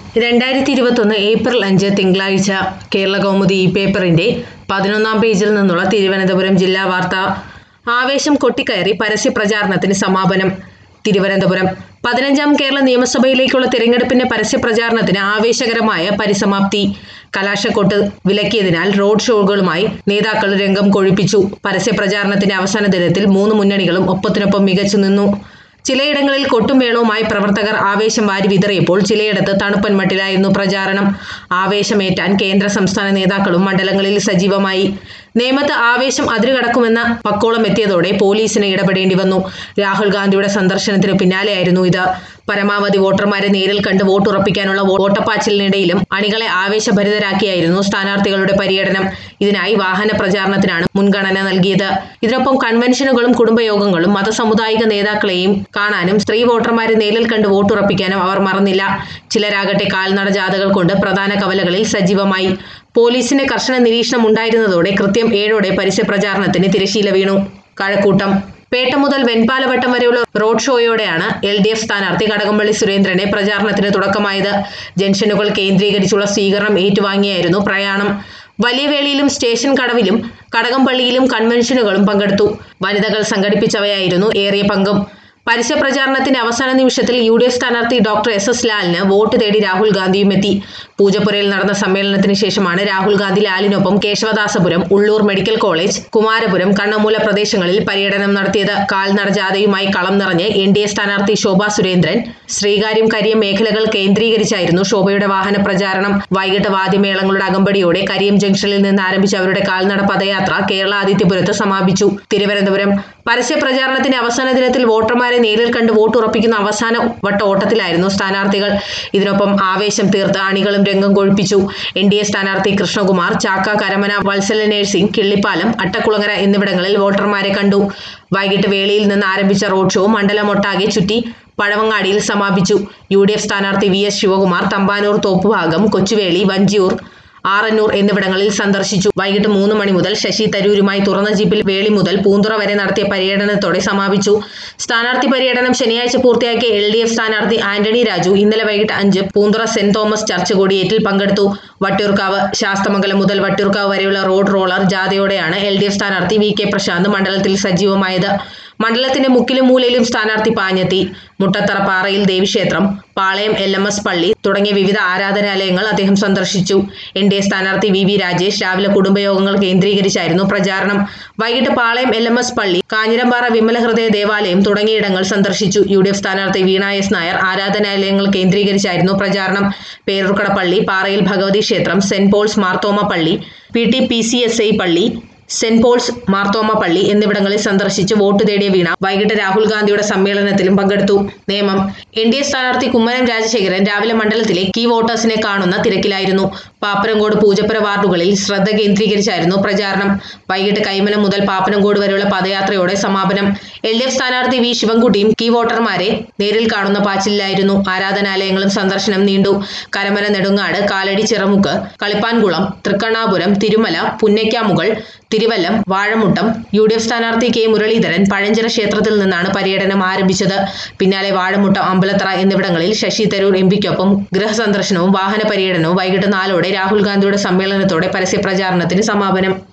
രണ്ടായിരത്തി ഇരുപത്തൊന്ന് ഏപ്രിൽ അഞ്ച് തിങ്കളാഴ്ച കേരള കൗമുദി ഈ പേപ്പറിന്റെ പതിനൊന്നാം പേജിൽ നിന്നുള്ള തിരുവനന്തപുരം ജില്ലാ വാർത്ത ആവേശം കൊട്ടിക്കയറി പരസ്യ പ്രചാരണത്തിന് സമാപനം തിരുവനന്തപുരം പതിനഞ്ചാം കേരള നിയമസഭയിലേക്കുള്ള തിരഞ്ഞെടുപ്പിന്റെ പരസ്യ പ്രചാരണത്തിന് ആവേശകരമായ പരിസമാപ്തി കലാശക്കൊട്ട് വിലക്കിയതിനാൽ റോഡ് ഷോകളുമായി നേതാക്കൾ രംഗം കൊഴിപ്പിച്ചു പരസ്യ പ്രചാരണത്തിന്റെ അവസാന ദിനത്തിൽ മൂന്ന് മുന്നണികളും ഒപ്പത്തിനൊപ്പം മികച്ചു നിന്നു ചിലയിടങ്ങളിൽ കൊട്ടും മേളവുമായി പ്രവർത്തകർ ആവേശം വാരി വിതറിയപ്പോൾ ചിലയിടത്ത് തണുപ്പൻ മട്ടിലായിരുന്നു പ്രചാരണം ആവേശമേറ്റാൻ കേന്ദ്ര സംസ്ഥാന നേതാക്കളും മണ്ഡലങ്ങളിൽ സജീവമായി നേമത്ത് ആവേശം അതിരുകടക്കുമെന്ന പക്കോളം എത്തിയതോടെ പോലീസിന് ഇടപെടേണ്ടി വന്നു രാഹുൽ ഗാന്ധിയുടെ സന്ദർശനത്തിന് പിന്നാലെയായിരുന്നു ഇത് പരമാവധി വോട്ടർമാരെ നേരിൽ കണ്ട് വോട്ടുറപ്പിക്കാനുള്ള വോട്ടപ്പാച്ചിലിനിടയിലും അണികളെ ആവേശഭരിതരാക്കിയായിരുന്നു സ്ഥാനാർത്ഥികളുടെ പര്യടനം ഇതിനായി വാഹന പ്രചാരണത്തിനാണ് മുൻഗണന നൽകിയത് ഇതിനൊപ്പം കൺവെൻഷനുകളും കുടുംബയോഗങ്ങളും മതസാമുദായിക നേതാക്കളെയും കാണാനും സ്ത്രീ വോട്ടർമാരെ നേരിൽ കണ്ട് വോട്ടുറപ്പിക്കാനും അവർ മറന്നില്ല ചിലരാകട്ടെ കാൽനട ജാഥകൾ കൊണ്ട് പ്രധാന കവലകളിൽ സജീവമായി പോലീസിന്റെ കർശന നിരീക്ഷണം ഉണ്ടായിരുന്നതോടെ കൃത്യം ഏഴോടെ പരസ്യ പ്രചാരണത്തിന് തിരശീല വീണു കഴക്കൂട്ടം പേട്ട മുതൽ വെൺപാലവട്ടം വരെയുള്ള റോഡ് ഷോയോടെയാണ് എൽ ഡി എഫ് സ്ഥാനാർത്ഥി കടകംപള്ളി സുരേന്ദ്രന്റെ പ്രചാരണത്തിന് തുടക്കമായത് ജംഗ്ഷനുകൾ കേന്ദ്രീകരിച്ചുള്ള സ്വീകരണം ഏറ്റുവാങ്ങിയായിരുന്നു പ്രയാണം വലിയ വേളിയിലും സ്റ്റേഷൻ കടവിലും കടകംപള്ളിയിലും കൺവെൻഷനുകളും പങ്കെടുത്തു വനിതകൾ സംഘടിപ്പിച്ചവയായിരുന്നു ഏറിയ പങ്കും പരസ്യ പ്രചാരണത്തിന്റെ അവസാന നിമിഷത്തിൽ യു ഡി എഫ് സ്ഥാനാർത്ഥി ഡോക്ടർ എസ് എസ് ലാലിന് വോട്ട് തേടി രാഹുൽ ഗാന്ധിയും എത്തി പൂജപ്പുരയിൽ നടന്ന സമ്മേളനത്തിന് ശേഷമാണ് രാഹുൽ ഗാന്ധി ലാലിനൊപ്പം കേശവദാസപുരം ഉള്ളൂർ മെഡിക്കൽ കോളേജ് കുമാരപുരം കണ്ണമൂല പ്രദേശങ്ങളിൽ പര്യടനം നടത്തിയത് കാൽനട ജാഥയുമായി കളം നിറഞ്ഞ് എൻ ഡി എ സ്ഥാനാർത്ഥി ശോഭാ സുരേന്ദ്രൻ ശ്രീകാര്യം കരിയം മേഖലകൾ കേന്ദ്രീകരിച്ചായിരുന്നു ശോഭയുടെ വാഹന പ്രചാരണം വൈകിട്ട് വാദ്യമേളങ്ങളുടെ അകമ്പടിയോടെ കരിയം ജംഗ്ഷനിൽ നിന്ന് ആരംഭിച്ച അവരുടെ കാൽനട പദയാത്ര കേരള ആദിത്യപുരത്ത് സമാപിച്ചു തിരുവനന്തപുരം പരസ്യ പ്രചാരണത്തിന്റെ അവസാന ദിനത്തിൽ വോട്ടർമാരെ നേരിൽ കണ്ട് വോട്ട് ഉറപ്പിക്കുന്ന അവസാന വട്ട ഓട്ടത്തിലായിരുന്നു സ്ഥാനാർത്ഥികൾ ഇതിനൊപ്പം ആവേശം തീർത്ത് അണികളും രംഗം കൊഴിപ്പിച്ചു എൻ ഡി എ സ്ഥാനാർത്ഥി കൃഷ്ണകുമാർ ചാക്ക കരമന വത്സല നഴ്സിംഗ് കിള്ളിപ്പാലം അട്ടക്കുളങ്ങര എന്നിവിടങ്ങളിൽ വോട്ടർമാരെ കണ്ടു വൈകിട്ട് വേളിയിൽ നിന്ന് ആരംഭിച്ച റോഡ് ഷോ മണ്ഡലമൊട്ടാകെ ചുറ്റി പഴവങ്ങാടിയിൽ സമാപിച്ചു യു ഡി എഫ് സ്ഥാനാർത്ഥി വി എസ് ശിവകുമാർ തമ്പാനൂർ തോപ്പുഭാഗം കൊച്ചുവേളി വഞ്ചിയൂർ ആറന്നൂർ എന്നിവിടങ്ങളിൽ സന്ദർശിച്ചു വൈകിട്ട് മൂന്ന് മണി മുതൽ ശശി തരൂരുമായി തുറന്ന ജീപ്പിൽ വേളി മുതൽ പൂന്തുറ വരെ നടത്തിയ പര്യടനത്തോടെ സമാപിച്ചു സ്ഥാനാർത്ഥി പര്യടനം ശനിയാഴ്ച പൂർത്തിയാക്കിയ എൽ ഡി എഫ് സ്ഥാനാർത്ഥി ആന്റണി രാജു ഇന്നലെ വൈകിട്ട് അഞ്ച് പൂന്തുറ സെന്റ് തോമസ് ചർച്ച് കൊടിയേറ്റിൽ പങ്കെടുത്തു വട്ടിയൂർക്കാവ് ശാസ്തമംഗലം മുതൽ വട്ടിയൂർക്കാവ് വരെയുള്ള റോഡ് റോളർ ജാഥയോടെയാണ് എൽ ഡി എഫ് സ്ഥാനാർത്ഥി വി കെ പ്രശാന്ത് മണ്ഡലത്തിൽ സജീവമായത് മണ്ഡലത്തിന്റെ മുക്കിലും മൂലയിലും സ്ഥാനാർത്ഥി പാഞ്ഞെത്തി മുട്ടത്തറ പാറയിൽ ദേവീക്ഷേത്രം പാളയം എൽ എം എസ് പള്ളി തുടങ്ങിയ വിവിധ ആരാധനാലയങ്ങൾ അദ്ദേഹം സന്ദർശിച്ചു എൻ ഡി എ സ്ഥാനാർത്ഥി വി വി രാജേഷ് രാവിലെ കുടുംബയോഗങ്ങൾ കേന്ദ്രീകരിച്ചായിരുന്നു പ്രചാരണം വൈകിട്ട് പാളയം എൽ എം എസ് പള്ളി കാഞ്ഞിരമ്പാറ വിമലഹൃദയ ദേവാലയം തുടങ്ങിയിടങ്ങൾ സന്ദർശിച്ചു യു ഡി എഫ് സ്ഥാനാർത്ഥി വീണ എസ് നായർ ആരാധനാലയങ്ങൾ കേന്ദ്രീകരിച്ചായിരുന്നു പ്രചാരണം പേരൂർക്കട പള്ളി പാറയിൽ ഭഗവതി ക്ഷേത്രം സെന്റ് പോൾസ് മാർത്തോമ പള്ളി P T P C S I പള്ളി സെന്റ് പോൾസ് മാർത്തോമ പള്ളി എന്നിവിടങ്ങളിൽ സന്ദർശിച്ച് വോട്ട് തേടിയ വീണ വൈകിട്ട് രാഹുൽ ഗാന്ധിയുടെ സമ്മേളനത്തിലും പങ്കെടുത്തു നിയമം എൻ ഡി എ സ്ഥാനാർത്ഥി കുമ്മനം രാജശേഖരൻ രാവിലെ മണ്ഡലത്തിലെ കീ വോട്ടേഴ്സിനെ കാണുന്ന തിരക്കിലായിരുന്നു പാപ്പനംകോട് പൂജപ്പുര വാർഡുകളിൽ ശ്രദ്ധ കേന്ദ്രീകരിച്ചായിരുന്നു പ്രചാരണം വൈകിട്ട് കൈമനം മുതൽ പാപ്പനംകോട് വരെയുള്ള പദയാത്രയോടെ സമാപനം എൽ ഡി എഫ് സ്ഥാനാർത്ഥി വി ശിവൻകുട്ടിയും കീ വോട്ടർമാരെ നേരിൽ കാണുന്ന പാച്ചിലായിരുന്നു ആരാധനാലയങ്ങളും സന്ദർശനം നീണ്ടു Karamana Nedungad Kalady Chiramukku Kalippankulam Thrikkannapuram Thirumala Punnakkamugal Thiruvallam Vazhamuttam U D F സ്ഥാനാർത്ഥി കെ മുരളീധരൻ പഴഞ്ചിറ ക്ഷേത്രത്തിൽ നിന്നാണ് പര്യടനം ആരംഭിച്ചത് പിന്നാലെ വാഴമുട്ടം അമ്പലത്തറ എന്നിവിടങ്ങളിൽ ശശി തരൂർ എം പിക്കൊപ്പം ഗൃഹസന്ദർശനവും വാഹന പര്യടനവും വൈകിട്ട് നാലോടെ രാഹുൽ ഗാന്ധിയുടെ സമ്മേളനത്തോടെ പരസ്യ പ്രചാരണത്തിന് സമാപനം